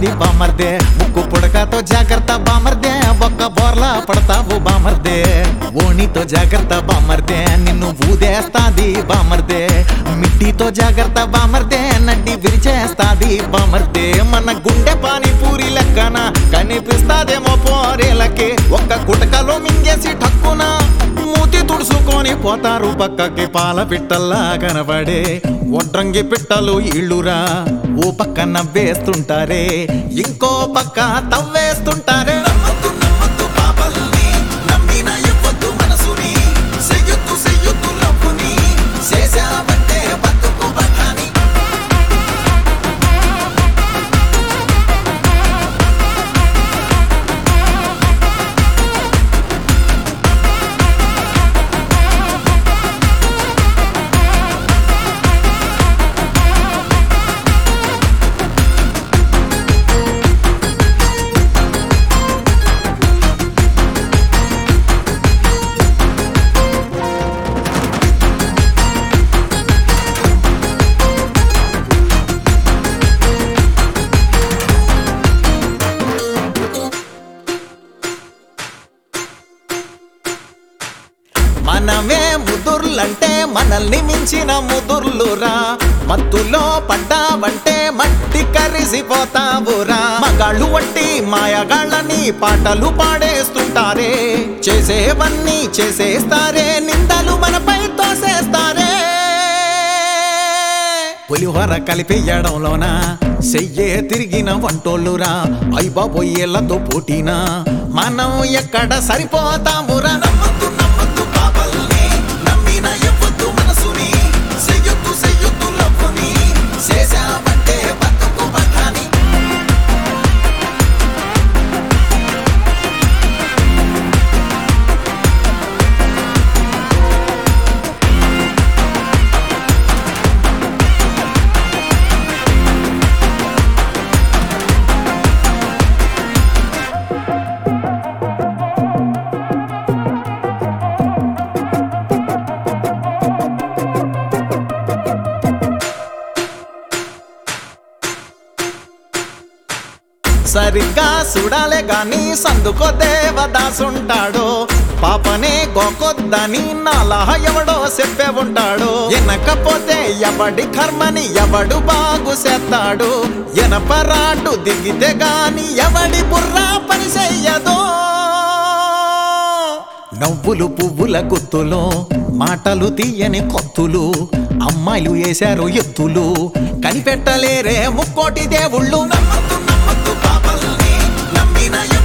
చేస్తాది బామర్దే ముక్కు పుడకతో జాగ్రత్త బామర్దే ఒక్క బోర్లా పడతావు బామర్దే ఓణితో జాగ్రత్త బామర్దే నిన్ను ఊదేస్తాది బామర్దే మిట్టితో జాగ్రత్త బామర్దే నడ్డి విరిచేస్తాది బామర్దే మన గుండె పానీపూరి లెక్కన కనిపిస్తాదేమో పోరేలకి ఒక్క కుటకలో మింగేసి ఠక్కున మూతి తుడుచుకొని పోతారు పక్కకి పాల పిట్టల్లా కనబడే ఒడ్రంగి పిట్టలు ఇళ్ళురా ఓ పక్క నవ్వేస్తుంటారే ఇంకో పక్క తవ్వేస్తుంటారే నమ్మద్దు నమ్మద్దు పాపల్ని నమ్మిన ఇవ్వద్దు మనసుని చెయ్యొద్దు చెయ్యొద్దు లవ్వుని చేసావంటే బతుకు బఠాని మనమే ముదుర్లంటే మనల్ని మించిన ముదుర్లురా మత్తులో పడ్డావంటే మట్టి కరిసిపోతావురా మగాళ్ళు వంటి మాయగాళ్ళని పాటలు పాడేస్తుంటారే చేసేవన్నీ చేసేస్తారే నిందలు మనపై తోసేస్తారే పులిహోర కలిపేయడంలోన చెయ్యే తిరిగిన వంటోళ్ళురా అయ్య బాబోయేళ్లతో పోటీనా మనం ఎక్కడ సరిపోతామురా నమ్మద్దు నమ్మద్దు పాపల్ని నమ్మిన ఇవ్వద్దు మనసుని చెయ్యొద్దు చెయ్యొద్దు లవ్వుని చేసావంటే బతుకు బఠాని సరిగ్గా చూడాలే గాని సందుకో దేవదాసుంటాడో పాపనే గోకొద్దని నాలా ఎవడో చెప్పే ఉంటాడు ఎనకపోతే ఎవడి కర్మని ఎవడు బాగు చేస్తాడు ఎనపరాటు దిగితే గాని ఎవడి బుర్రా పని చెయ్యదో నవ్వులు పువ్వుల గుత్తులు మాటలు తీయని కొత్తులు అమ్మాయిలు వేశారు ఎత్తులు కనిపెట్టలేరే ముక్కోటి దేవుళ్ళు నమ్మద్దు నమ్మద్దు పాపల్ని నమ్మిన